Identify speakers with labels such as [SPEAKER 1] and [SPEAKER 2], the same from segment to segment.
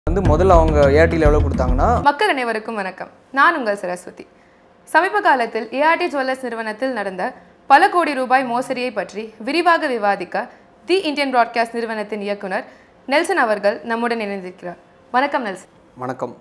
[SPEAKER 1] வந்து முதல்ல அவங்க ஏர்டியில் எவ்வளோ கொடுத்தாங்கன்னா
[SPEAKER 2] மக்கள் அனைவருக்கும் வணக்கம் நான் உங்கள் சரஸ்வதி சமீப காலத்தில் ஏஆர்டி ஜுவல்லர்ஸ் நிறுவனத்தில் நடந்த பல கோடி ரூபாய் மோசடியை பற்றி விரிவாக விவாதிக்க தி இந்தியன் பிராட்காஸ்ட் நிறுவனத்தின் இயக்குனர் நெல்சன் அவர்கள் நம்முடன் இணைந்திருக்கிறார் வணக்கம் நெல்சன்
[SPEAKER 1] வணக்கம்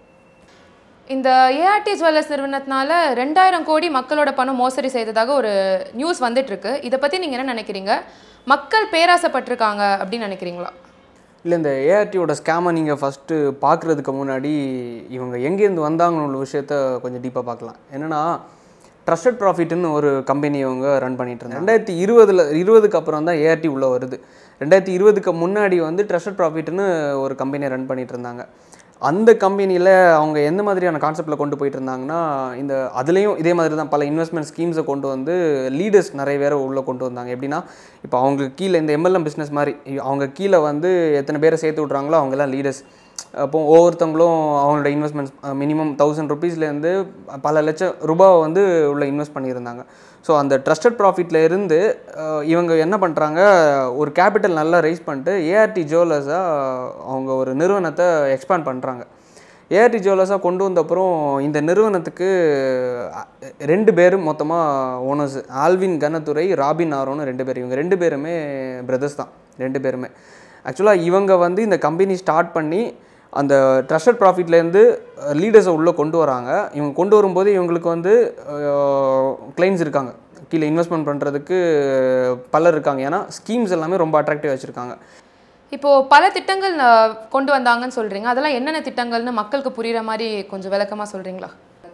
[SPEAKER 2] இந்த ஏஆர்டி ஜுவல்லர்ஸ் நிறுவனத்தினால ரெண்டாயிரம் கோடி மக்களோட பணம் மோசடி செய்ததாக ஒரு நியூஸ் வந்துட்டு இருக்கு இதை பற்றி நீங்கள் என்ன நினைக்கிறீங்க மக்கள் பேராசைப்பட்டிருக்காங்க அப்படின்னு நினைக்கிறீங்களா
[SPEAKER 1] இல்லை இந்த ஏஆர்டியோட ஸ்கேமை நீங்கள் ஃபஸ்ட்டு பார்க்குறதுக்கு முன்னாடி இவங்க எங்கேருந்து வந்தாங்கன்னு உள்ள விஷயத்த கொஞ்சம் டீப்பாக பார்க்கலாம் என்னென்னா ட்ரஸ்டட் ப்ராஃபிட்னு ஒரு கம்பெனி இவங்க ரன் பண்ணிட்டு இருந்தாங்க ரெண்டாயிரத்தி இருபதில் இருபதுக்கு அப்புறம் தான் ஏஆர்டி உள்ளே வருது ரெண்டாயிரத்தி இருபதுக்கு முன்னாடி வந்து ட்ரஸ்டட் ப்ராஃபிட்னு ஒரு கம்பெனியை ரன் பண்ணிட்டு இருந்தாங்க அந்த கம்பெனியில் அவங்க எந்த மாதிரியான கான்செப்டில் கொண்டு போயிட்டு இருந்தாங்கன்னா இந்த அதுலேயும் இதே மாதிரி தான் பல இன்வெஸ்ட்மெண்ட் ஸ்கீம்ஸை கொண்டு வந்து லீடர்ஸ் நிறைய பேரை உள்ளே கொண்டு வந்தாங்க எப்படின்னா இப்போ அவங்களுக்கு கீழே இந்த எம்எல்எம் பிஸ்னஸ் மாதிரி இ- அவங்க கீழே வந்து எத்தனை பேரை சேர்த்து விட்றாங்களோ அவங்கெல்லாம் லீடர்ஸ் அப்போ ஒவ்வொருத்தவங்களும் அவங்களோட இன்வெஸ்ட்மெண்ட்ஸ் மினிமம் தௌசண்ட் ருபீஸ்லேருந்து பல லட்சம் ரூபாவை வந்து உள்ள இன்வெஸ்ட் பண்ணியிருந்தாங்க ஸோ அந்த ட்ரஸ்டட் ப்ராஃபிட்ல இருந்து அஹ், இவங்க என்ன பண்ணுறாங்க ஒரு கேபிட்டல் நல்லா ரைஸ் பண்ணிட்டு ஏஆர்டி ஜுவல்லர்ஸாக அவங்க ஒரு நிறுவனத்தை எக்ஸ்பேண்ட் பண்ணுறாங்க ஏஆர்டி ஜுவல்லர்ஸாக கொண்டு வந்த அப்புறம் இந்த நிறுவனத்துக்கு அஹ், ரெண்டு பேரும் மொத்தமாக ஓனர்ஸ் ஆல்வின் கனத்துறை ராபின் ஆரோன்னு ரெண்டு பேர் இவங்க ரெண்டு பேருமே பிரதர்ஸ் தான் ரெண்டு பேருமே ஆக்சுவலாக இவங்க வந்து இந்த கம்பெனி ஸ்டார்ட் பண்ணி அந்த ட்ரஸ்டட் ப்ராஃபிட்லேருந்து லீடர்ஸை உள்ளே கொண்டு வராங்க இவங்க கொண்டு வரும்போது இவங்களுக்கு வந்து கிளைண்ட்ஸ் இருக்காங்க கீழே இன்வெஸ்ட்மெண்ட் பண்ணுறதுக்கு பலர் இருக்காங்க ஏன்னா ஸ்கீம்ஸ் எல்லாமே ரொம்ப அட்ராக்டிவ் வச்சுருக்காங்க
[SPEAKER 2] இப்போ பல திட்டங்கள் அஹ், கொண்டு வந்தாங்கன்னு சொல்றீங்க அதெல்லாம் என்னென்ன திட்டங்கள்னு மக்களுக்கு புரியுற மாதிரி கொஞ்சம் விளக்கமா சொல்றீங்களா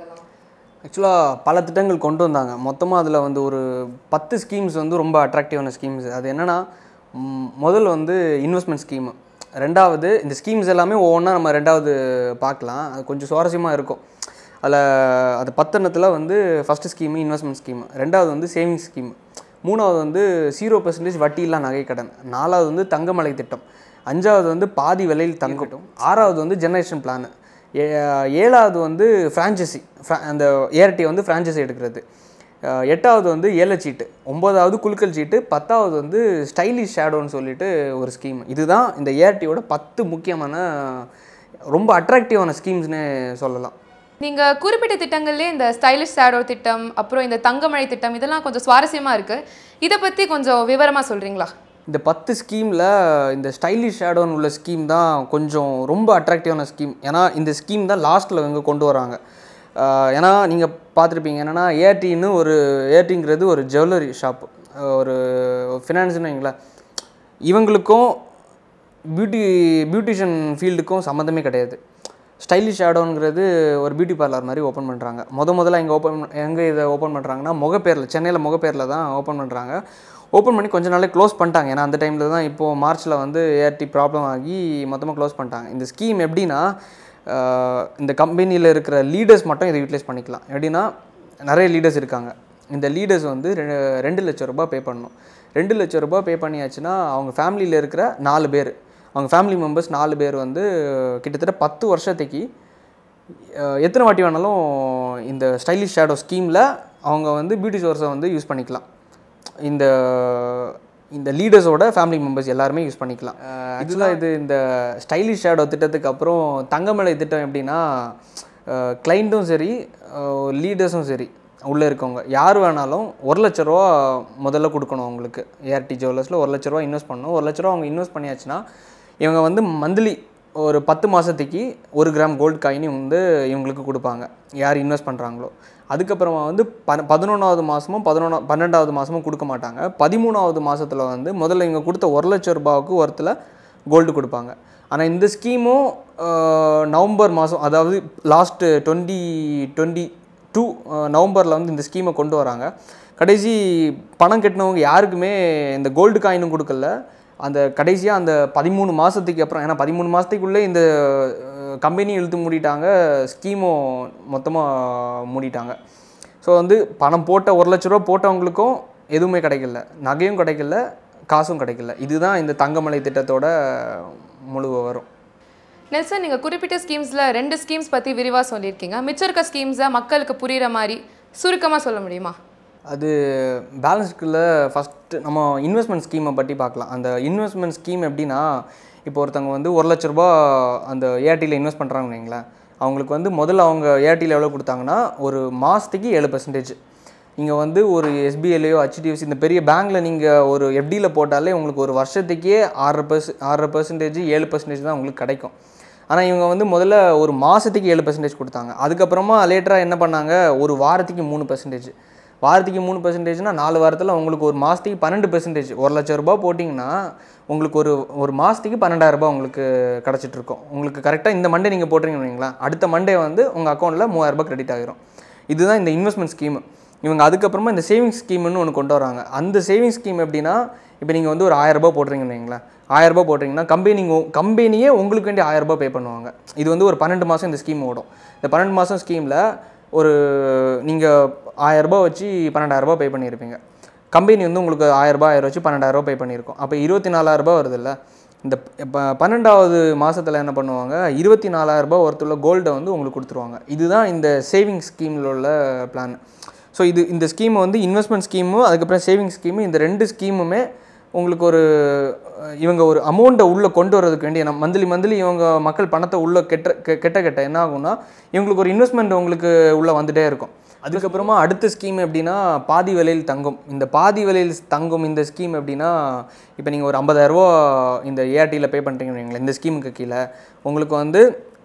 [SPEAKER 1] ஆக்சுவலாக பல திட்டங்கள் கொண்டு வந்தாங்க மொத்தமாக அதில் வந்து ஒரு பத்து ஸ்கீம்ஸ் வந்து ரொம்ப அட்ராக்டிவான ஸ்கீம்ஸ் அது என்னென்னா முதல் வந்து இன்வெஸ்ட்மெண்ட் ஸ்கீமு ரெண்டாவது இந்த ஸ்கீம்ஸ் எல்லாமே ஒவ்வொன்றா நம்ம ரெண்டாவது பார்க்கலாம் அது கொஞ்சம் சுவாரஸ்யமாக இருக்கும் அதில் அது பத்தெண்ணத்தில் வந்து ஃபஸ்ட்டு ஸ்கீமு இன்வெஸ்ட்மெண்ட் ஸ்கீமு ரெண்டாவது வந்து சேவிங்ஸ் ஸ்கீம் மூணாவது வந்து ஜீரோ பர்சன்டேஜ் வட்டியில்லா நகைக்கடன் நாலாவது வந்து தங்கமலை திட்டம் அஞ்சாவது வந்து பாதி விலையில் தங்கட்டும் ஆறாவது வந்து ஜெனரேஷன் பிளான் ஏழாவது வந்து ஃப்ரான்ச்சைசி அந்த ஏஆர்டி வந்து ஃப்ரான்ச்சைசி எடுக்கிறது அஹ் எட்டாவது வந்து ஏலச்சீட்டு ஒம்பதாவது குலுக்கல் சீட்டு பத்தாவது வந்து ஸ்டைலிஷ் ஷேடோன்னு சொல்லிட்டு ஒரு ஸ்கீம் இதுதான் இந்த ஏஆர்டியோட பத்து முக்கியமான ரொம்ப அட்ராக்டிவான ஸ்கீம்ஸ்னு சொல்லலாம்
[SPEAKER 2] நீங்க குறிப்பிட்ட திட்டங்கள்லேயே இந்த ஸ்டைலிஷ் ஷேடோ திட்டம் அப்புறம் இந்த தங்கமழை திட்டம் இதெல்லாம் கொஞ்சம் சுவாரஸ்யமா இருக்கு இதை பத்தி கொஞ்சம் விவரமா சொல்றீங்களா
[SPEAKER 1] இந்த பத்து ஸ்கீமில் இந்த ஸ்டைலிஷ் ஷேடோன்னு உள்ள ஸ்கீம் தான் கொஞ்சம் ரொம்ப அட்ராக்டிவான ஸ்கீம் ஏன்னா இந்த ஸ்கீம் தான் லாஸ்ட்டில் இவங்க கொண்டு வராங்க ஆஹ் ஏன்னா நீங்கள் பார்த்துருப்பீங்க என்னென்னா ஏடின்னு ஒரு ஏடிங்கிறது ஒரு ஜுவல்லரி ஷாப் ஒரு ஃபினான்ஸ்னு வைங்களேன் இவங்களுக்கும் பியூட்டி பியூட்டிஷியன் ஃபீல்டுக்கும் சம்மந்தமே கிடையாது ஸ்டைலிஷ் ஷேடோங்கிறது ஒரு பியூட்டி பார்லர் மாதிரி ஓப்பன் பண்ணுறாங்க முத முதல்ல இங்கே ஓப்பன் எங்கே இதை ஓப்பன் பண்ணுறாங்கன்னா முகப்பேரில் சென்னையில் முகப்பேரில் தான் ஓப்பன் பண்ணுறாங்க ஓப்பன் பண்ணி கொஞ்ச நாளே க்ளோஸ் பண்ணிட்டாங்க ஏன்னா அந்த டைமில் தான் இப்போது மார்ச்சில் வந்து ஏஆர்டி ப்ராப்ளம் ஆகி மொத்தமாக க்ளோஸ் பண்ணிட்டாங்க இந்த ஸ்கீம் எப்படின்னா ஆஹ் இந்த கம்பெனியில் இருக்கிற லீடர்ஸ் மட்டும் இதை யூட்டிலைஸ் பண்ணிக்கலாம் எப்படின்னா நிறைய லீடர்ஸ் இருக்காங்க இந்த லீடர்ஸ் வந்து ரெ- ரெண்டு லட்ச ரூபாய் பே பண்ணணும் ரெண்டு லட்ச ரூபாய் பே பண்ணியாச்சுன்னா அவங்க ஃபேமிலியில் இருக்கிற நாலு பேர் அவங்க ஃபேமிலி மெம்பர்ஸ் நாலு பேர் வந்து கிட்டத்தட்ட பத்து வருஷத்துக்கு அஹ், எத்தனை வாட்டி வேணாலும் இந்த ஸ்டைலிஷ் ஷேடோ ஸ்கீமில் அவங்க வந்து பியூட்டி சோர்ஸை வந்து யூஸ் பண்ணிக்கலாம் இந்த இந்த லீடர்ஸோட ஃபேமிலி மெம்பர்ஸ் எல்லாருமே யூஸ் பண்ணிக்கலாம் ஆக்சுவலாக இது இந்த ஸ்டைலிஷ் ஷேடோ திட்டத்துக்கு அப்புறம் தங்கமலை திட்டம் எப்படின்னா கிளைண்ட்டும் சரி லீடர்ஸும் சரி உள்ளே இருக்கவங்க யார் வேணாலும் ஒரு லட்ச ரூபா முதல்ல கொடுக்கணும் அவங்களுக்கு ஏஆர்டி ஜுவல்லர்ஸில் ஒரு லட்ச ரூபா இன்வெஸ்ட் பண்ணணும் ஒரு லட்ச ரூபா அவங்க இன்வெஸ்ட் பண்ணியாச்சுன்னா இவங்க வந்து மந்த்லி ஒரு பத்து மாதத்துக்கு ஒரு கிராம் கோல்டு காயின் வந்து இவங்களுக்கு கொடுப்பாங்க யார் இன்வெஸ்ட் பண்ணுறாங்களோ அதுக்கப்புறமா வந்து ப பதினொன்றாவது மாதமும் பதினொன்றா பன்னெண்டாவது மாதமும் கொடுக்க மாட்டாங்க பதிமூணாவது மாதத்தில் வந்து முதல்ல இவங்க கொடுத்த ஒரு லட்ச ரூபாவுக்கு ஒருத்தில் கோல்டு கொடுப்பாங்க ஆனால் இந்த ஸ்கீமும் நவம்பர் மாதம் அதாவது லாஸ்ட்டு டுவெண்ட்டி டுவெண்ட்டி டூ நவம்பரில் வந்து இந்த ஸ்கீமை கொண்டு வராங்க கடைசி பணம் கட்டினவங்க யாருக்குமே இந்த கோல்டு காயினும் கொடுக்கல அந்த கடைசியாக அந்த பதிமூணு மாதத்துக்கு அப்புறம் ஏன்னா பதிமூணு மாதத்துக்குள்ளே இந்த கம்பெனி இழுத்து மூடிட்டாங்க ஸ்கீமும் மொத்தமாக மூடிட்டாங்க ஸோ வந்து பணம் போட்ட ஒரு லட்ச ரூபா போட்டவங்களுக்கும் எதுவுமே கிடைக்கல நகையும் கிடைக்கல காசும் கிடைக்கல இதுதான் இந்த தங்கமலை திட்டத்தோட முழு வரும்
[SPEAKER 2] நெல்சன் நீங்கள் குறிப்பிட்ட ஸ்கீம்ஸில் ரெண்டு ஸ்கீம்ஸ் பற்றி விரிவாக சொல்லியிருக்கீங்க மிச்சம் இருக்க ஸ்கீம்ஸை மக்களுக்கு புரிகிற மாதிரி சுருக்கமாக சொல்ல முடியுமா
[SPEAKER 1] அது பேலன்ஸ்க்குள்ள ஃபஸ்ட் ஃபஸ்ட்டு நம்ம இன்வெஸ்ட்மெண்ட் ஸ்கீமை பற்றி பார்க்கலாம் அந்த இன்வெஸ்ட்மெண்ட் ஸ்கீம் எப்படின்னா இப்போ ஒருத்தவங்க வந்து ஒரு லட்ச ரூபா அந்த ஏஆர்டியில் இன்வெஸ்ட் பண்ணுறாங்கன்னு வைங்களேன் அவங்களுக்கு வந்து முதல்ல அவங்க ஏஆர்டியில் எவ்வளோ கொடுத்தாங்கன்னா ஒரு மாதத்துக்கு ஏழு பர்சன்டேஜ் நீங்கள் வந்து ஒரு எஸ்பிஐலையோ ஹெச்டிஎஃப்சி இந்த பெரிய பேங்க்கில் நீங்கள் ஒரு எஃப்டியில் போட்டாலே உங்களுக்கு ஒரு வருஷத்துக்கே ஆறரை பர்ச ஆறரை பர்சன்டேஜ் ஏழு பர்சன்டேஜ் தான் உங்களுக்கு கிடைக்கும் ஆனால் இவங்க வந்து முதல்ல ஒரு மாதத்துக்கு ஏழு பர்சன்டேஜ் கொடுத்தாங்க அதுக்கப்புறமா லேட்டராக என்ன பண்ணாங்க ஒரு வாரத்துக்கு மூணு பர்சன்டேஜ் வாரத்துக்கு மூணு பர்சன்டேஜ்னா நாலு வாரத்தில் உங்களுக்கு ஒரு மாதத்துக்கு பன்னெண்டு பர்சன்டேஜ் ஒரு லட்ச ரூபாய் போட்டிங்கன்னா உங்களுக்கு ஒரு ஒரு மாதத்துக்கு பன்னெண்டாயிரம் ரூபாய் உங்களுக்கு கிடச்சிட்டு இருக்கும் உங்களுக்கு கரெக்டாக இந்த மண்டே நீங்கள் போட்டுறீங்கன்னு வைங்களேன் அடுத்த மண்டே வந்து உங்கள் அக்கௌண்ட்டில் மூவாயிரம் ரூபாய் கிரெடிட் ஆகிரும் இதுதான் இந்த இன்வெஸ்ட்மெண்ட் ஸ்கீம் இவங்க அதுக்கப்புறமா இந்த சேவிங்ஸ் ஸ்கீம்னு ஒன்று கொண்டு வராங்க அந்த சேவிங்ஸ் ஸ்கீம் எப்படின்னா இப்போ நீங்கள் வந்து ஒரு ஆயிரம் ரூபாய் போடுறீங்கன்னு வைங்களேன் ஆயிரம் ரூபாய் போட்டிங்கன்னா கம்பெனி கம்பெனியே உங்களுக்கு வேண்டி ஆயிரம் ரூபாய் பே பண்ணுவாங்க இது வந்து ஒரு பன்னெண்டு மாதம் இந்த ஸ்கீம் ஓடும் இந்த பன்னெண்டு மாதம் ஸ்கீமில் ஒரு நீங்கள் ஆயிரம் ரூபாய் வச்சு பன்னெண்டாயிரம் ரூபாய் பே பண்ணியிருப்பீங்க கம்பெனி வந்து உங்களுக்கு ஆயிரம் ரூபாய் ஆயிரம் வச்சு பன்னெண்டாயிரம் ரூபாய் பே பண்ணியிருக்கோம் அப்போ இருபத்தி நாலாயிரம் ரூபாய் வருதுல்ல இந்த இப்போ பன்னெண்டாவது மாதத்தில் என்ன பண்ணுவாங்க இருபத்தி நாலாயிரம் ரூபாய் ஒருத்துள்ள கோல்டை வந்து உங்களுக்கு கொடுத்துருவாங்க இதுதான் இந்த சேவிங் ஸ்கீமில் உள்ள பிளான் ஸோ இது இந்த ஸ்கீம் வந்து இன்வெஸ்ட்மெண்ட் ஸ்கீமும் அதுக்கப்புறம் சேவிங் ஸ்கீமு இந்த ரெண்டு ஸ்கீமுமே உங்களுக்கு ஒரு அஹ், இவங்க ஒரு அமௌண்ட்டை உள்ளே கொண்டு வரதுக்கு வேண்டிய நம்ம மந்த்லி மந்த்லி இவங்க மக்கள் பணத்தை உள்ளே கெட்ட கெ- கெட்ட கெட்ட என்ன ஆகும்னா இவங்களுக்கு ஒரு இன்வெஸ்ட்மெண்ட் உங்களுக்கு உள்ளே வந்துட்டே இருக்கும் அதுக்கப்புறமா அடுத்த ஸ்கீம் எப்படின்னா பாதி விலையில் தங்கும் இந்த பாதி விலையில் தங்கும் இந்த ஸ்கீம் எப்படின்னா இப்போ நீங்கள் ஒரு 50000 ரூபா இந்த ஏஆர்டியில் பே பண்ணுறீங்கன்னு வைங்களேன் இந்த ஸ்கீமுக்கு கீழே உங்களுக்கு வந்து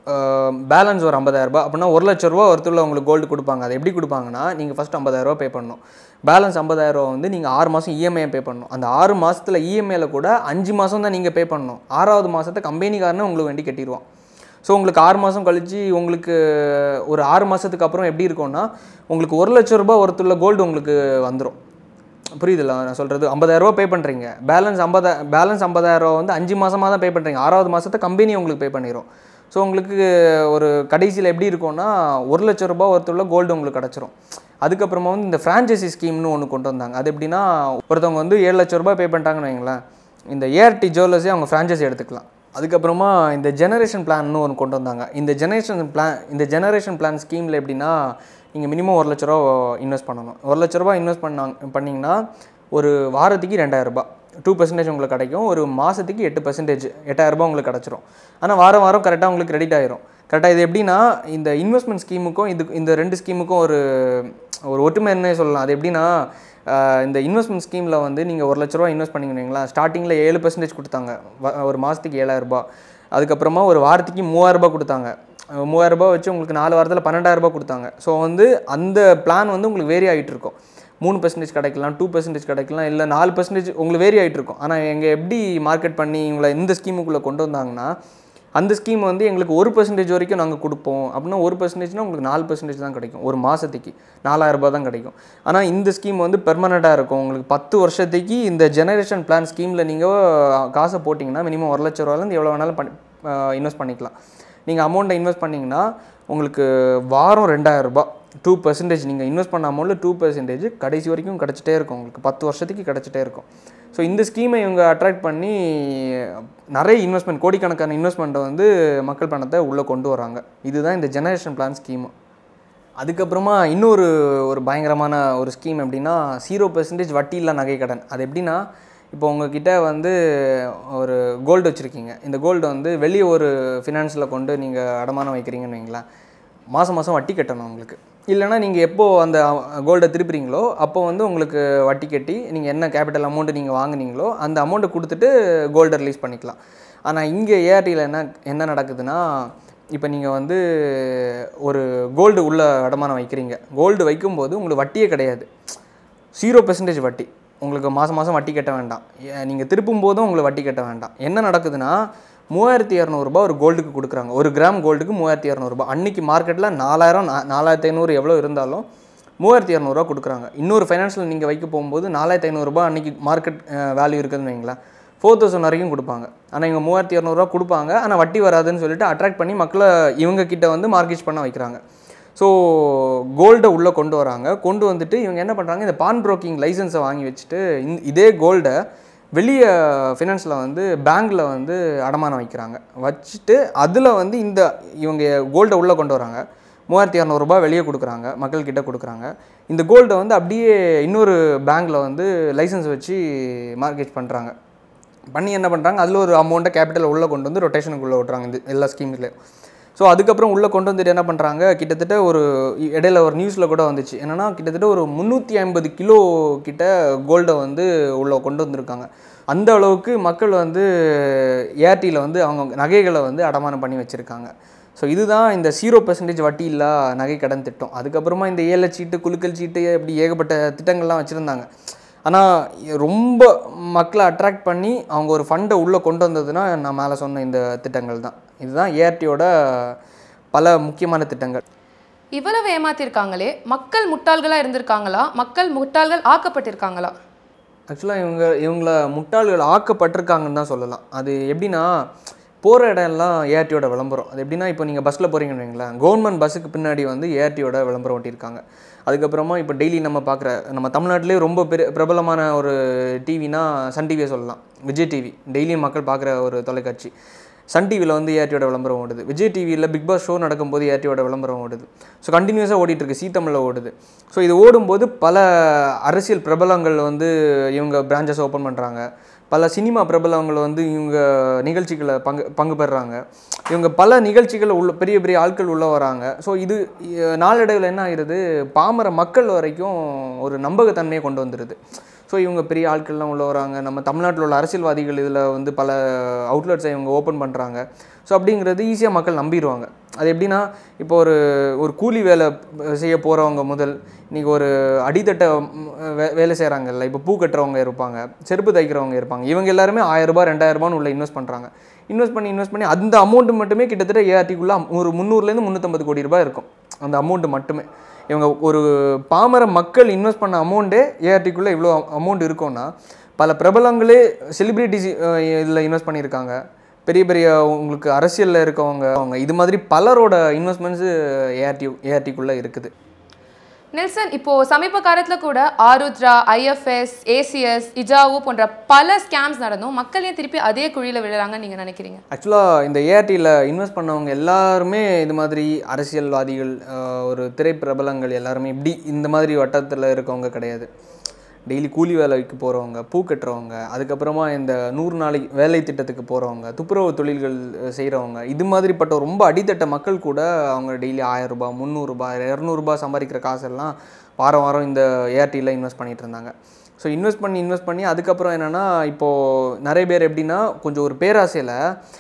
[SPEAKER 1] பேலன்ஸ் ஒரு 50000 ரூபாய் அப்படின்னா ஒரு லட்ச ரூபா ஒருத்தருல உங்களுக்கு கோல்டு கொடுப்பாங்க அது எப்படி கொடுப்பாங்கன்னா நீங்கள் ஃபஸ்ட் 50000 ரூபா பே பண்ணணும் பேலன்ஸ் 50000 ரூபா வந்து நீங்கள் ஆறு மாதம் இஎம்ஐ பே பண்ணணும் அந்த ஆறு மாதத்தில் இஎம்ஐயில் கூட அஞ்சு மாதம் தான் நீங்கள் பே பண்ணணும் ஆறாவது மாதத்தை கம்பெனிக்காரனே உங்களுக்கு வேண்டி கட்டிடுவான் ஸோ உங்களுக்கு ஆறு மாதம் கழிச்சு உங்களுக்கு ஒரு ஆறு மாதத்துக்கு அப்புறம் எப்படி இருக்கும்னா உங்களுக்கு ஒரு லட்ச ரூபாய் ஒருத்துள்ள கோல்டு உங்களுக்கு வந்துடும் புரியுதுல்ல நான் சொல்கிறது ஐம்பதாயிரரூபா பே பண்ணுறீங்க பேலன்ஸ் ஐம்பதா பேலன்ஸ் ஐம்பதாயிரரூவா வந்து அஞ்சு மாதமாக தான் பே பண்ணுறீங்க ஆறாவது மாதத்தை கம்பெனி உங்களுக்கு பே பண்ணிடும் ஸோ உங்களுக்கு ஒரு கடைசியில் எப்படி இருக்கும்னா ஒரு லட்ச ரூபாய் ஒருத்துள்ள கோல்டு உங்களுக்கு கிடச்சிரும் அதுக்கப்புறமா வந்து இந்த ஃப்ரான்ச்சைசி ஸ்கீம்னு ஒன்று கொண்டு வந்தாங்க அது எப்படின்னா ஒருத்தவங்க வந்து ஏழு லட்ச ரூபாய் பே பண்ணிட்டாங்கன்னு வைங்களேன் இந்த ஏஆர்டி ஜுவல்லர்ஸே அவங்க ஃப்ரான்ச்சைசி எடுத்துக்கலாம் அதுக்கப்புறமா இந்த ஜெனரேஷன் பிளான்னு ஒன்று கொண்டு வந்தாங்க இந்த ஜெனரேஷன் பிளான் இந்த ஜெனரேஷன் பிளான் ஸ்கீமில் எப்படின்னா நீங்கள் மினிமம் ஒரு லட்ச ரூபா இன்வெஸ்ட் பண்ணணும் ஒரு லட்ச ரூபா இன்வெஸ்ட் பண்ணாங்க பண்ணிங்கன்னா ஒரு வாரத்துக்கு ரெண்டாயிரம் ரூபாய் டூ பர்சன்டேஜ் உங்களுக்கு கிடைக்கும் ஒரு மாதத்துக்கு எட்டு பர்சன்டேஜ் எட்டாயிரரூபா உங்களுக்கு கிடச்சிரும் ஆனால் வாரம் வாரம் கரெக்டாக உங்களுக்கு கிரெடிட் ஆயிரும் கரெக்டாக இது எப்படின்னா இந்த இன்வெஸ்ட்மெண்ட் ஸ்கீமுக்கும் இது இந்த ரெண்டு ஸ்கீமுக்கும் ஒரு ஒரு ஒற்றுமைன்னே சொல்லலாம் அது எப்படின்னா ஆஹ் இந்த இன்வெஸ்ட்மெண்ட் ஸ்கீமில் வந்து நீங்கள் ஒரு லட்ச ரூபா இன்வெஸ்ட் பண்ணிங்கன்னா ஸ்டார்டிங்கில் ஏழு பர்சன்டேஜ் கொடுத்தாங்க வ- ஒரு மாதத்துக்கு ஏழாயிரரூபா அதுக்கப்புறமா ஒரு வாரத்துக்கு மூவாயிரரூபா கொடுத்தாங்க அஹ் மூவாயிரரூபா வச்சு உங்களுக்கு நாலு வாரத்தில் பன்னெண்டாயிரரூபா கொடுத்தாங்க ஸோ வந்து அந்த பிளான் வந்து உங்களுக்கு வேரி ஆகிட்டு இருக்கும் மூணு பர்சன்டேஜ் கிடைக்கலாம் டூ பர்சன்டேஜ் கிடைக்கலாம் இல்லை நாலு பர்சன்டேஜ் உங்களுக்கு வேரி ஆகிட்டு இருக்கும் ஆனால் எங்கள் எப்படி மார்க்கெட் பண்ணி இவங்களை இந்த ஸ்கீமுக்குள்ளே கொண்டு வந்தாங்கன்னா அந்த ஸ்கீம் வந்து எங்களுக்கு ஒரு பர்சன்டேஜ் வரைக்கும் நாங்கள் கொடுப்போம் அப்படின்னா ஒரு பர்சன்டேஜ்னா உங்களுக்கு நாலு பர்சன்டேஜ் தான் கிடைக்கும் ஒரு மாதத்துக்கு நாலாயிரம் ரூபாய் தான் கிடைக்கும் ஆனால் இந்த ஸ்கீம் வந்து பெர்மனெண்ட்டாக இருக்கும் உங்களுக்கு பத்து வருஷத்துக்கு இந்த ஜெனரேஷன் பிளான் ஸ்கீமில் நீங்கள் காசை போட்டிங்கன்னா மினிமம் ஒரு லட்ச ரூபாயிலேருந்து எவ்வளோ வேணாலும் பண்ணி இன்வெஸ்ட் பண்ணிக்கலாம் நீங்கள் அமௌண்ட்டை இன்வெஸ்ட் பண்ணிங்கன்னா உங்களுக்கு வாரம் ரெண்டாயிரம் ரூபாய் டூ பர்சன்டேஜ் நீங்கள் இன்வெஸ்ட் பண்ண அமௌண்ட்டில் டூ பர்சன்டேஜ் கடைசி வரைக்கும் கிடச்சிட்டே இருக்கும் உங்களுக்கு பத்து வருஷத்துக்கு கிடச்சிட்டே இருக்கும் ஸோ இந்த ஸ்கீமை இவங்க அட்ராக்ட் பண்ணி நிறைய இன்வெஸ்ட்மெண்ட் கோடிக்கணக்கான இன்வெஸ்ட்மெண்ட்டை வந்து மக்கள் பணத்தை உள்ளே கொண்டு வராங்க இதுதான் இந்த ஜெனரேஷன் பிளான் ஸ்கீமு அதுக்கப்புறமா இன்னொரு ஒரு பயங்கரமான ஒரு ஸ்கீம் எப்படின்னா ஜீரோ பர்சன்டேஜ் வட்டியில்லா நகை கடன் அது எப்படின்னா இப்போ உங்ககிட்ட வந்து ஒரு கோல்டு வச்சுருக்கீங்க இந்த கோல்டு வந்து வெளியே ஒரு ஃபினான்ஸில் கொண்டு நீங்கள் அடமானம் வைக்கிறீங்கன்னு வைங்களேன் மாதம் மாதம் வட்டி கட்டணும் உங்களுக்கு இல்லைனா நீங்கள் எப்போ அந்த கோல்டை திருப்புறீங்களோ அப்போ வந்து உங்களுக்கு வட்டி கட்டி நீங்கள் என்ன கேபிட்டல் அமௌண்ட்டு நீங்கள் வாங்குனீங்களோ அந்த அமௌண்ட்டை கொடுத்துட்டு கோல்டை ரிலீஸ் பண்ணிக்கலாம் ஆனால் இங்கே ஏஆர்டியில் என்ன என்ன நடக்குதுன்னா இப்போ நீங்கள் வந்து ஒரு கோல்டு உள்ள அடமானம் வைக்கிறீங்க கோல்டு வைக்கும்போது உங்களுக்கு வட்டியே கிடையாது ஜீரோ பெர்சன்டேஜ் வட்டி உங்களுக்கு மாதம் மாதம் வட்டி கட்ட வேண்டாம் நீங்கள் திருப்பும் போதும் உங்களுக்கு வட்டி கட்ட வேண்டாம் என்ன நடக்குதுன்னா மூவாயிரத்தி இரநூறுபா ஒரு கோல்டுக்கு கொடுக்குறாங்க ஒரு கிராம் கோல்டுக்கு மூவாயிரத்தி இரநூறுபா அன்னைக்கு மார்க்கெட்டில் நாலாயிரம் நா- நாலாயிரத்தி ஐநூறு எவ்வளோ இருந்தாலும் மூவாயிரத்தி இரநூறுவா கொடுக்குறாங்க இன்னொரு ஃபைனான்ஸில் நீங்கள் வைக்க போகும்போது நாலாயிரத்தி ஐநூறுரூபா அன்றைக்கி மார்க்கெட் வேல்யூ இருக்குதுன்னு வைங்களேன் ஃபோர் தௌசண்ட் வரைக்கும் கொடுப்பாங்க ஆனால் இவங்க மூவாயிரத்தி இரநூறுவா கொடுப்பாங்க ஆனால் வட்டி வராதுன்னு சொல்லிட்டு அட்ராக்ட் பண்ணி மக்களை இவங்க கிட்ட வந்து மார்க்கெட் பண்ண வைக்கிறாங்க ஸோ கோல்டை உள்ளே கொண்டு வராங்க கொண்டு வந்துட்டு இவங்க என்ன பண்ணுறாங்க இந்த பான் ப்ரோக்கிங் லைசன்ஸை வாங்கி வச்சுட்டு இந்த இதே கோல்டை வெளியே ஃபினான்ஸில் வந்து பேங்க்கில் வந்து அடமானம் வைக்கிறாங்க வச்சுட்டு அதில் வந்து இந்த இவங்க கோல்டை உள்ளே கொண்டு வராங்க மூவாயிரத்தி இரநூறுபா வெளியே கொடுக்குறாங்க மக்கள்கிட்ட கொடுக்குறாங்க இந்த கோல்டை வந்து அப்படியே இன்னொரு பேங்க்கில் வந்து லைசன்ஸ் வச்சு மார்க்கெட் பண்ணுறாங்க பண்ணி என்ன பண்ணுறாங்க அதில் ஒரு அமௌண்ட்டை கேபிட்டல் உள்ளே கொண்டு வந்து ரொட்டேஷனுக்குள்ளே விட்றாங்க இந்த எல்லா ஸ்கீம்ஸ்லையும் ஸோ அதுக்கப்புறம் உள்ளே கொண்டு வந்துட்டு என்ன பண்ணுறாங்க கிட்டத்தட்ட ஒரு இடையில ஒரு நியூஸில் கூட வந்துச்சு என்னென்னா கிட்டத்தட்ட ஒரு முந்நூற்றி ஐம்பது கிலோ கிட்ட கோல்டை வந்து உள்ளே கொண்டு வந்திருக்காங்க அந்த அளவுக்கு மக்கள் வந்து ஏர்டியில் வந்து அவங்க நகைகளை வந்து அடமானம் பண்ணி வச்சுருக்காங்க ஸோ இதுதான் இந்த ஜீரோ பெர்சன்டேஜ் வட்டி இல்லா நகை கடன் திட்டம் அதுக்கப்புறமா இந்த ஏழை சீட்டு குலுக்கல் சீட்டு இப்படி ஏகப்பட்ட திட்டங்கள்லாம் வச்சுருந்தாங்க ஆனால் ரொம்ப மக்களை அட்ராக்ட் பண்ணி அவங்க ஒரு ஃபண்டை உள்ளே கொண்டு வந்ததுன்னா நான் மேலே சொன்ன இந்த திட்டங்கள் தான் இதுதான் ஏஆர்டியோட பல முக்கியமான திட்டங்கள்
[SPEAKER 2] இவ்வளவு ஏமாத்திருக்காங்களே மக்கள் முட்டாள்களா இருந்திருக்காங்களா மக்கள் முட்டாள்கள் ஆக்கப்பட்டிருக்காங்களா
[SPEAKER 1] ஆக்சுவலாக இவங்க இவங்கள முட்டாள்கள் ஆக்கப்பட்டிருக்காங்கன்னு தான் சொல்லலாம் அது எப்படின்னா போகிற இடம்லாம் ஏஆர்டியோட விளம்பரம் அது எப்படின்னா இப்போ நீங்கள் பஸ்ஸில் போகிறீங்கன்னு வைங்களேன் கவர்மெண்ட் பஸ்ஸுக்கு பின்னாடி வந்து ஏஆர்டியோட விளம்பரம் ஒட்டியிருக்காங்க அதுக்கப்புறமா இப்போ டெய்லி நம்ம பார்க்குற நம்ம தமிழ்நாட்டிலே ரொம்ப பெரிய பிரபலமான ஒரு டிவினா சன் டிவியை சொல்லலாம் விஜய் டிவி டெய்லியும் மக்கள் பார்க்குற ஒரு தொலைக்காட்சி சன் டிவியில் வந்து ஏஆர்டியோட விளம்பரம் ஓடுது விஜய் டிவியில் பிக் பாஸ் ஷோ நடக்கும்போது ஏஆர்டியோட விளம்பரம் ஓடுது ஸோ கண்டினியூஸாக ஓடிட்டு இருக்கு சீ தமிழில் ஓடுது ஸோ இது ஓடும்போது பல அரசியல் பிரபலங்கள் வந்து இவங்க பிரான்ச்சஸ் ஓப்பன் பண்ணுறாங்க பல சினிமா பிரபலங்கள் வந்து இவங்க நிகழ்ச்சிகளை பங்கு பங்கு பெறுறாங்க இவங்க பல நிகழ்ச்சிகள் உள்ள பெரிய பெரிய ஆட்கள் உள்ளே வராங்க ஸோ இது அஹ், நாளடைவில் என்ன ஆகிருது பாமர மக்கள் வரைக்கும் ஒரு நம்பகத்தன்மையை கொண்டு வந்துடுது ஸோ இவங்க பெரிய ஆட்கள்லாம் உள்ள வராங்க நம்ம தமிழ்நாட்டில் உள்ள அரசியல்வாதிகள் இதில் வந்து பல அவுட்லெட்ஸை இவங்க ஓப்பன் பண்ணுறாங்க ஸோ அப்படிங்கிறது ஈஸியாக மக்கள் நம்பிடுவாங்க அது எப்படின்னா இப்போ ஒரு ஒரு கூலி வேலை செய்ய போகிறவங்க முதல் இன்றைக்கி ஒரு அடித்தட்ட ம், வே வேலை செய்கிறாங்கல்ல இப்போ பூ கட்டுறவங்க இருப்பாங்க செருப்பு தைக்கிறவங்க இருப்பாங்க இவங்க எல்லாருமே ஆயிரரூபா ரெண்டாயிரரூபான்னு உள்ள இன்வெஸ்ட் பண்ணுறாங்க இன்வெஸ்ட் பண்ணி இன்வெஸ்ட் பண்ணி அந்த அமௌண்ட் மட்டுமே கிட்டத்தட்ட ஏஆர்டிக்குள்ளே ஒரு முந்நூறுலேருந்து முந்நூற்றம்பது கோடி ரூபாய் இருக்கும் அந்த அமௌண்ட் மட்டுமே இவங்க ஒரு பாமர மக்கள் இன்வெஸ்ட் பண்ண அமௌண்ட்டே ஏஆர்டிக்குள்ளே இவ்வளோ அமௌண்ட் இருக்கும்னா பல பிரபலங்களே செலிப்ரிட்டிஸ் இதில் இன்வெஸ்ட் பண்ணியிருக்காங்க பெரிய பெரிய உங்களுக்கு அரசியலில் இருக்கவங்க அவங்க இது மாதிரி பலரோட இன்வெஸ்ட்மெண்ட்ஸு ஏஆர்டி ஏஆர்டிக்குள்ளே இருக்குது
[SPEAKER 2] நெல்சன் இப்போ சமீப காலத்துல கூட ஆருத்ரா ஐஎஃப்எஸ் ஏசிஎஸ் இஜாவு போன்ற பல ஸ்கேம்ஸ் நடந்தும் மக்கள் ஏன் திருப்பி அதே குழியில விழுறாங்கன்னு நீங்க நினைக்கிறீங்க
[SPEAKER 1] ஆக்சுவலாக இந்த ஏஆர்டியில் இன்வெஸ்ட் பண்ணவங்க எல்லாருமே இது மாதிரி அரசியல்வாதிகள் ஆஹ், ஒரு திரைப்பிரபலங்கள் எல்லாருமே இப்படி இந்த மாதிரி வட்டத்தில் இருக்கவங்க கிடையாது டெய்லி கூலி வேலைக்கு போகிறவங்க பூ கட்டுறவங்க அதுக்கப்புறமா இந்த நூறு நாளை வேலை திட்டத்துக்கு போகிறவங்க துப்புரவு தொழில்கள் செய்கிறவங்க இது மாதிரிப்பட்ட ரொம்ப அடித்தட்ட மக்கள் கூட அவங்க டெய்லி ஆயிரம் ரூபாய் முந்நூறுரூபா இரநூறுபா சம்பாதிக்கிற காசெல்லாம் வாரம் வாரம் இந்த ஏஆர்டியில் இன்வெஸ்ட் பண்ணிட்டு இருந்தாங்க ஸோ இன்வெஸ்ட் பண்ணி இன்வெஸ்ட் பண்ணி அதுக்கப்புறம் என்னென்னா இப்போது நிறைய பேர் எப்படின்னா கொஞ்சம் ஒரு பேராசையில்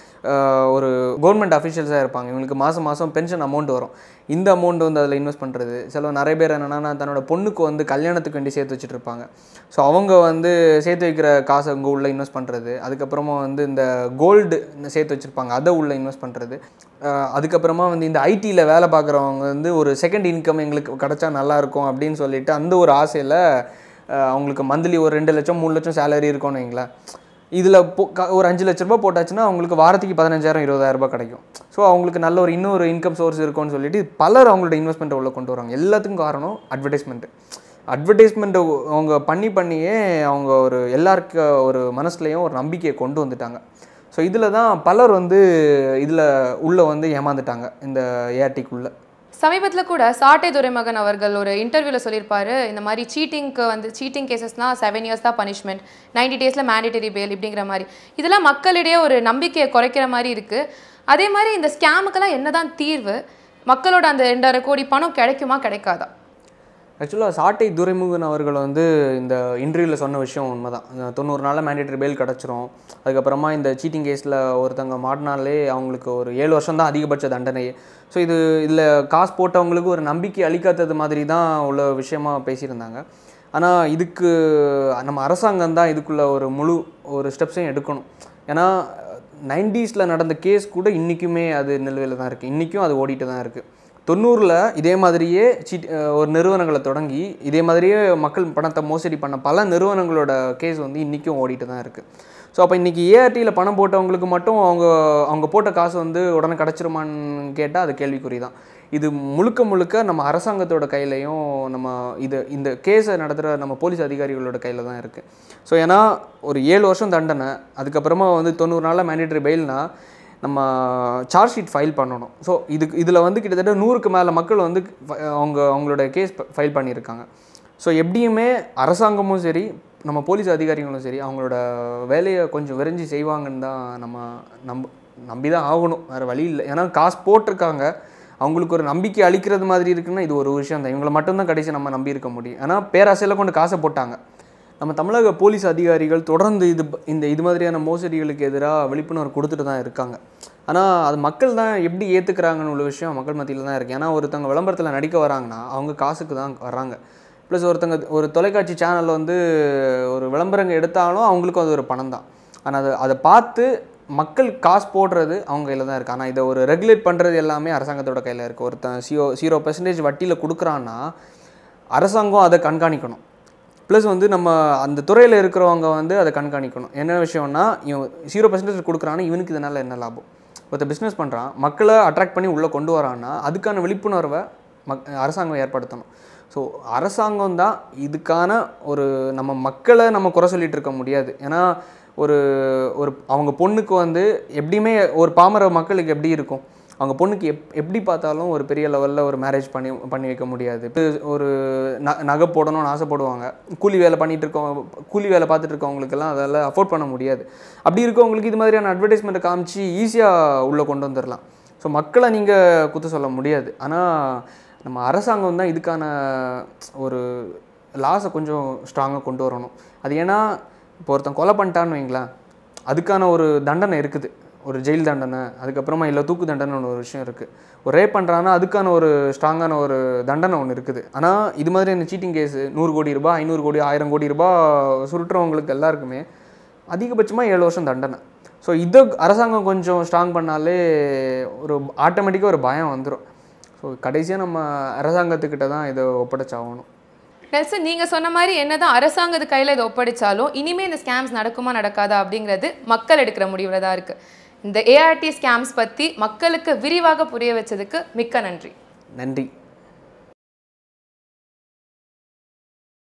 [SPEAKER 1] ஆஹ், ஒரு கவர்மெண்ட் அஃபிஷியல்ஸாக இருப்பாங்க இவங்களுக்கு மாதம் மாதம் பென்ஷன் அமௌண்ட் வரும் இந்த அமௌண்ட் வந்து அதில் இன்வெஸ்ட் பண்ணுறது சில நிறைய பேர் என்னென்னா தன்னோட பொண்ணுக்கு வந்து கல்யாணத்துக்கு வேண்டி சேர்த்து வச்சுட்டு இருப்பாங்க ஸோ அவங்க வந்து சேர்த்து வைக்கிற காசை இங்கே உள்ள இன்வெஸ்ட் பண்ணுறது அதுக்கப்புறமா வந்து இந்த கோல்டு சேர்த்து வச்சுருப்பாங்க அதை உள்ள இன்வெஸ்ட் பண்ணுறது அதுக்கப்புறமா வந்து இந்த ஐடியில் வேலை பார்க்குறவங்க வந்து ஒரு செகண்ட் இன்கம் எங்களுக்கு கிடச்சா நல்லாயிருக்கும் அப்படின்னு சொல்லிட்டு அந்த ஒரு ஆசையில் அவங்களுக்கு மந்த்லி ஒரு ரெண்டு லட்சம் மூணு லட்சம் சேலரி இருக்கும்னு வைங்களேன் இதில் போ க- ஒரு அஞ்சு லட்ச ரூபாய் போட்டாச்சுன்னா அவங்களுக்கு வாரத்துக்கு பதினஞ்சாயிரம் இருபதாயிரம் ரூபாய் கிடைக்கும் ஸோ அவங்களுக்கு நல்ல ஒரு இன்னொரு இன்கம் சோர்ஸ் இருக்கும்னு சொல்லிட்டு பலர் அவங்களோட இன்வெஸ்ட்மெண்ட்டை உள்ள கொண்டு வராங்க எல்லாத்துக்கும் காரணம் அட்வர்டைஸ்மெண்ட்டு அட்வர்டைஸ்மெண்ட்டை அவங்க பண்ணி பண்ணியே அவங்க ஒரு எல்லாருக்கு ஒரு மனசுலையும் ஒரு நம்பிக்கையை கொண்டு வந்துட்டாங்க ஸோ இதில் தான் பலர் வந்து இதில் உள்ளே வந்து ஏமாந்துட்டாங்க இந்த ஏஆர்டிக்குள்ளே
[SPEAKER 2] சமீபத்துல கூட சாட்டை துரைமகன் அவர்கள் ஒரு இன்டர்வியூல சொல்லியிருப்பாரு இந்த மாதிரி சீட்டிங்க்கு வந்து சீட்டிங் கேசஸ்னா செவன் இயர்ஸ் தான் பனிஷ்மெண்ட் நைன்டி டேஸ்ல மேண்டேட்டரி பேல் இப்படிங்கிற மாதிரி இதெல்லாம் மக்களிடையே ஒரு நம்பிக்கையை குறைக்கிற மாதிரி இருக்கு அதே மாதிரி இந்த ஸ்கேமுக்கெல்லாம் என்னதான் தீர்வு மக்களோட அந்த ரெண்டரை கோடி பணம் கிடைக்குமா கிடைக்காதா
[SPEAKER 1] ஆக்சுவலாக சாட்டை துரைமுகன் அவர்கள் வந்து இந்த இன்டர்வியூவில் சொன்ன விஷயம் உண்மைதான் அந்த தொண்ணூறு நாளில் மேண்டேட்டரி பெயில் கிடச்சிரும் அதுக்கப்புறமா இந்த சீட்டிங் கேஸில் ஒருத்தவங்க மாட்டினாலே அவங்களுக்கு ஒரு ஏழு வருஷம் தான் அதிகபட்ச தண்டனை ஸோ இது இதில் காசு போட்டவங்களுக்கு ஒரு நம்பிக்கை அளிக்காதது மாதிரி தான் உள்ள விஷயமா பேசியிருந்தாங்க ஆனால் இதுக்கு நம்ம அரசாங்கம் தான் இதுக்குள்ள ஒரு முழு ஒரு ஸ்டெப்ஸையும் எடுக்கணும் ஏன்னா நைன்டிஸில் நடந்த கேஸ் கூட இன்றைக்குமே அது நிலுவையில் தான் இருக்குது இன்றைக்கும் அது ஓடிட்டு தான் இருக்குது தொண்ணூறில் இதே மாதிரியே சீட் அஹ் ஒரு நிறுவனங்களை தொடங்கி இதே மாதிரியே மக்கள் பணத்தை மோசடி பண்ண பல நிறுவனங்களோட கேஸ் வந்து இன்றைக்கும் ஓடிட்டு தான் இருக்குது ஸோ அப்போ இன்றைக்கி ஏஆர்டியில் பணம் போட்டவங்களுக்கு மட்டும் அவங்க அவங்க போட்ட காசு வந்து உடனே கிடச்சிருமான்னு கேட்டால் அது கேள்விக்குறி தான் இது முழுக்க முழுக்க நம்ம அரசாங்கத்தோட கையிலையும் நம்ம இது இந்த கேஸை நடத்துகிற நம்ம போலீஸ் அதிகாரிகளோட கையில் தான் இருக்குது ஸோ ஏன்னா ஒரு ஏழு வருஷம் தண்டனை அதுக்கப்புறமா வந்து தொண்ணூறு நாளில் மேண்டேட்டரி பெயில்னா நம்ம சார்ஜ் ஷீட் ஃபைல் பண்ணணும் ஸோ இதுக்கு இதில் வந்து கிட்டத்தட்ட நூறுக்கு மேலே மக்கள் வந்து ஃப- அவங்க அவங்களோட கேஸ் ஃபைல் பண்ணியிருக்காங்க ஸோ எப்படியுமே அரசாங்கமும் சரி நம்ம போலீஸ் அதிகாரிகளும் சரி அவங்களோட வேலையை கொஞ்சம் விரைஞ்சி செய்வாங்கன்னு தான் நம்ம நம்ப நம்பி தான் ஆகணும் வேறு வழி இல்லை ஏன்னா காசு போட்டிருக்காங்க அவங்களுக்கு ஒரு நம்பிக்கை அளிக்கிறது மாதிரி இருக்குன்னா இது ஒரு விஷயம் தான் இவங்களை மட்டும்தான் கடைசி நம்ம நம்பி இருக்க முடியும் ஏன்னா பேராசையில் கொண்டு காசை போட்டாங்க நம்ம தமிழக போலீஸ் அதிகாரிகள் தொடர்ந்து இது ப- இந்த இது மாதிரியான மோசடிகளுக்கு எதிராக விழிப்புணர்வு கொடுத்துட்டு தான் இருக்காங்க ஆனால் அது மக்கள் தான் எப்படி ஏற்றுக்கிறாங்கன்னு உள்ள விஷயம் மக்கள் மத்தியில் தான் இருக்குது ஏன்னா ஒருத்தவங்க விளம்பரத்தில் நடிக்க வராங்கன்னா அவங்க காசுக்கு தான் வராங்க ப்ளஸ் ஒருத்தங்க ஒரு தொலைக்காட்சி சேனலில் வந்து ஒரு விளம்பரங்க எடுத்தாலும் அவங்களுக்கும் அது ஒரு பணம் தான் ஆனால் அதை அதை பார்த்து மக்கள் காசு போடுறது அவங்க கையில் தான் இருக்குது ஆனால் இதை ஒரு ரெகுலேட் பண்ணுறது எல்லாமே அரசாங்கத்தோட கையில் இருக்குது ஒருத்தன் ஜீரோ ஜீரோ பெர்சன்டேஜ் வட்டியில் கொடுக்குறான்னா அரசாங்கம் அதை கண்காணிக்கணும் ப்ளஸ் வந்து நம்ம அந்த துறையில் இருக்கிறவங்க வந்து அதை கண்காணிக்கணும் என்ன விஷயம்னா இவன் ஜீரோ பர்சன்டேஜ் கொடுக்குறான்னா இவனுக்கு இதனால் என்ன லாபம் ஒருத்த பிஸ்னஸ் பண்ணுறான் மக்களை அட்ராக்ட் பண்ணி உள்ளே கொண்டு வரான்னா அதுக்கான விழிப்புணர்வை மக் அரசாங்கம் ஏற்படுத்தணும் ஸோ அரசாங்கம் தான் இதுக்கான ஒரு நம்ம மக்களை நம்ம குறை சொல்லிட்டு இருக்க முடியாது ஏன்னா ஒரு ஒரு அவங்க பொண்ணுக்கு வந்து எப்படியுமே ஒரு பாமர மக்களுக்கு எப்படி இருக்கும் அவங்க பொண்ணுக்கு எப் எப்படி பார்த்தாலும் ஒரு பெரிய லெவலில் ஒரு மேரேஜ் பண்ணி பண்ணி வைக்க முடியாது இப்ப ஒரு ந நகை போடணும்னு ஆசைப்படுவாங்க கூலி வேலை பண்ணிட்டு இருக்கவங்க கூலி வேலை பார்த்துட்டு இருக்கவங்களுக்கெல்லாம் அதெல்லாம் அஃபோர்ட் பண்ண முடியாது அப்படி இருக்கவங்களுக்கு இது மாதிரியான அட்வர்டைஸ்மெண்ட்டை காமிச்சு ஈஸியாக உள்ளே கொண்டு வந்துடலாம் ஸோ மக்களை நீங்கள் குத்த சொல்ல முடியாது ஆனால் நம்ம அரசாங்கம் தான் இதுக்கான ஒரு லாஸை கொஞ்சம் ஸ்ட்ராங்காக கொண்டு வரணும் அது ஏன்னா இப்போ ஒருத்தன் கொலை பண்ணிட்டான்னு வைங்களேன் அதுக்கான ஒரு தண்டனை இருக்குது ஒரு ஜெயில் தண்டனை அதுக்கப்புறமா இல்லை தூக்கு தண்டனைன்னு ஒரு விஷயம் இருக்குது ஒரு ரேப் பண்ணுறான்னா அதுக்கான ஒரு ஸ்ட்ராங்கான ஒரு தண்டனை ஒன்று இருக்குது ஆனால் இது மாதிரி இந்த சீட்டிங் கேஸு நூறு கோடி ரூபாய் ஐநூறு கோடி ஆயிரம் கோடி ரூபாய் சுருட்டுறவங்களுக்கு எல்லாருக்குமே அதிகபட்சமாக ஏழு வருஷம் தண்டனை ஸோ இதை அரசாங்கம் கொஞ்சம் ஸ்ட்ராங் பண்ணாலே ஒரு ஆட்டோமேட்டிக்காக ஒரு பயம் வந்துடும் ஸோ கடைசியாக நம்ம அரசாங்கத்துக்கிட்ட தான் இதை ஒப்படைச்சாகணும்
[SPEAKER 2] நெல்சன் நீங்க சொன்ன மாதிரி என்னதான் அரசாங்கத்து கையில இதை ஒப்படைச்சாலும் இனிமே இந்த ஸ்கேம்ஸ் நடக்குமா நடக்காதா அப்படிங்கிறது மக்கள் எடுக்கிற முடிவுல தான் இருக்கு இந்த ஏஆர்டி ஸ்கேம்ஸ் பத்தி மக்களுக்கு விரிவாக புரிய வச்சதுக்கு மிக்க நன்றி
[SPEAKER 1] நன்றி